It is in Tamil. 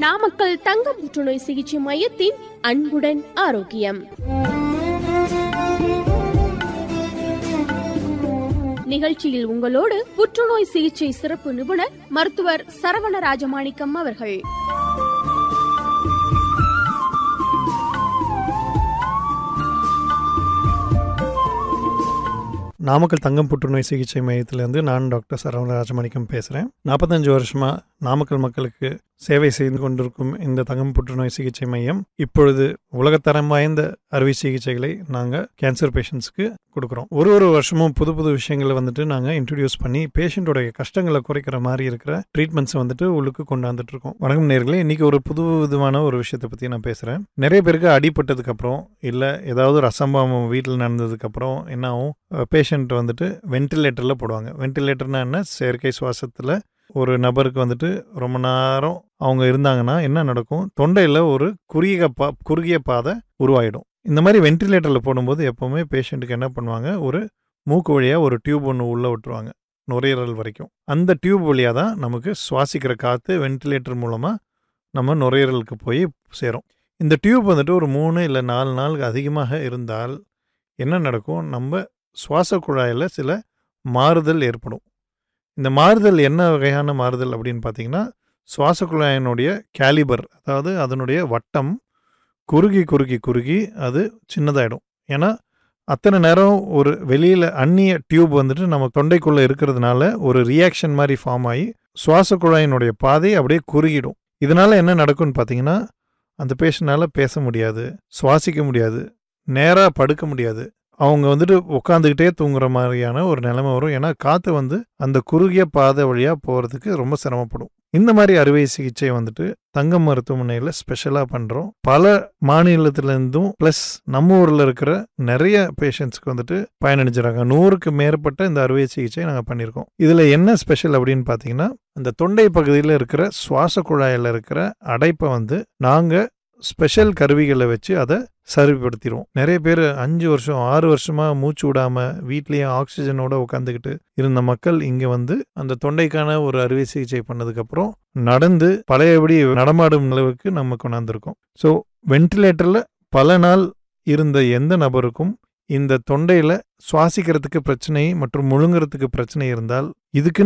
நாமக்கல் தங்க புற்றுநோய் சிகிச்சை மையத்தின் அன்புடன் ஆரோக்கியம் நிகழ்ச்சியில் உங்களோடு புற்றுநோய் சிகிச்சை சிறப்பு நிபுணர் மருத்துவர் சரவண ராஜமாணிக்கம் அவர்கள் நாமக்கல் தங்கம் புற்றுநோய் சிகிச்சை மையத்திலேருந்து நான் டாக்டர் சரவண ராஜமாணிக்கம் பேசுகிறேன் நாற்பத்தஞ்சு வருஷமாக நாமக்கல் மக்களுக்கு சேவை செய்து கொண்டிருக்கும் இந்த தங்கம் புற்றுநோய் சிகிச்சை மையம் இப்பொழுது உலகத்தரம் வாய்ந்த அறுவை சிகிச்சைகளை நாங்கள் கேன்சர் பேஷண்ட்ஸ்க்கு கொடுக்குறோம் ஒரு ஒரு வருஷமும் புது புது விஷயங்களை வந்துட்டு நாங்கள் இன்ட்ரடியூஸ் பண்ணி பேஷண்ட்டோடைய கஷ்டங்களை குறைக்கிற மாதிரி இருக்கிற ட்ரீட்மெண்ட்ஸை வந்துட்டு உள்ளுக்கு கொண்டாந்துட்டு இருக்கோம் வணக்கம் நேர்களே இன்னைக்கு ஒரு புது விதமான ஒரு விஷயத்தை பற்றி நான் பேசுகிறேன் நிறைய பேருக்கு அடிபட்டதுக்கு அப்புறம் இல்லை ஏதாவது ஒரு அசம்பாவம் வீட்டில் நடந்ததுக்கப்புறம் என்ன ஆகும் பேஷண்ட் வந்துட்டு வென்டிலேட்டரில் போடுவாங்க வென்டிலேட்டர்னா என்ன செயற்கை சுவாசத்தில் ஒரு நபருக்கு வந்துட்டு ரொம்ப நேரம் அவங்க இருந்தாங்கன்னா என்ன நடக்கும் தொண்டையில் ஒரு குறுகிய பா குறுகிய பாதை உருவாயிடும் இந்த மாதிரி வென்டிலேட்டரில் போடும்போது எப்போவுமே பேஷண்ட்டுக்கு என்ன பண்ணுவாங்க ஒரு மூக்கு வழியாக ஒரு டியூப் ஒன்று உள்ளே விட்டுருவாங்க நுரையீரல் வரைக்கும் அந்த டியூப் வழியாக தான் நமக்கு சுவாசிக்கிற காற்று வென்டிலேட்டர் மூலமாக நம்ம நுரையீரலுக்கு போய் சேரும் இந்த டியூப் வந்துட்டு ஒரு மூணு இல்லை நாலு நாளுக்கு அதிகமாக இருந்தால் என்ன நடக்கும் நம்ம சுவாச குழாயில் சில மாறுதல் ஏற்படும் இந்த மாறுதல் என்ன வகையான மாறுதல் அப்படின்னு பார்த்தீங்கன்னா சுவாச குழாயினுடைய கேலிபர் அதாவது அதனுடைய வட்டம் குறுகி குறுகி குறுகி அது சின்னதாயிடும் ஏன்னா அத்தனை நேரம் ஒரு வெளியில் அந்நிய டியூப் வந்துட்டு நம்ம தொண்டைக்குள்ளே இருக்கிறதுனால ஒரு ரியாக்ஷன் மாதிரி ஃபார்ம் ஆகி சுவாச குழாயினுடைய பாதை அப்படியே குறுகிடும் இதனால் என்ன நடக்கும்னு பார்த்தீங்கன்னா அந்த பேஷண்ட்டால் பேச முடியாது சுவாசிக்க முடியாது நேராக படுக்க முடியாது அவங்க வந்துட்டு உட்காந்துக்கிட்டே தூங்குற மாதிரியான ஒரு நிலைமை வரும் ஏன்னா காற்று வந்து அந்த குறுகிய பாதை வழியாக போகிறதுக்கு ரொம்ப சிரமப்படும் இந்த மாதிரி அறுவை சிகிச்சை வந்துட்டு தங்கம் மருத்துவமனையில் ஸ்பெஷலாக பண்ணுறோம் பல மாநிலத்திலேருந்தும் ப்ளஸ் நம்ம ஊரில் இருக்கிற நிறைய பேஷண்ட்ஸ்க்கு வந்துட்டு பயனடைஞ்சிடறாங்க நூறுக்கு மேற்பட்ட இந்த அறுவை சிகிச்சை நாங்கள் பண்ணியிருக்கோம் இதில் என்ன ஸ்பெஷல் அப்படின்னு பார்த்தீங்கன்னா அந்த தொண்டை பகுதியில் இருக்கிற சுவாச குழாயில் இருக்கிற அடைப்பை வந்து நாங்கள் ஸ்பெஷல் கருவிகளை வச்சு அதை சரிப்படுத்திடுவோம் நிறைய பேர் அஞ்சு வருஷம் ஆறு வருஷமாக மூச்சு விடாமல் வீட்லேயே ஆக்சிஜனோட உட்காந்துக்கிட்டு இருந்த மக்கள் இங்கே வந்து அந்த தொண்டைக்கான ஒரு அறுவை சிகிச்சை பண்ணதுக்கப்புறம் நடந்து பழையபடி நடமாடும் அளவுக்கு நம்ம கொண்டாந்துருக்கோம் ஸோ வென்டிலேட்டரில் பல நாள் இருந்த எந்த நபருக்கும் இந்த தொண்டையில் சுவாசிக்கிறதுக்கு பிரச்சனை மற்றும் முழுங்குறதுக்கு பிரச்சனை இருந்தால் இதுக்கு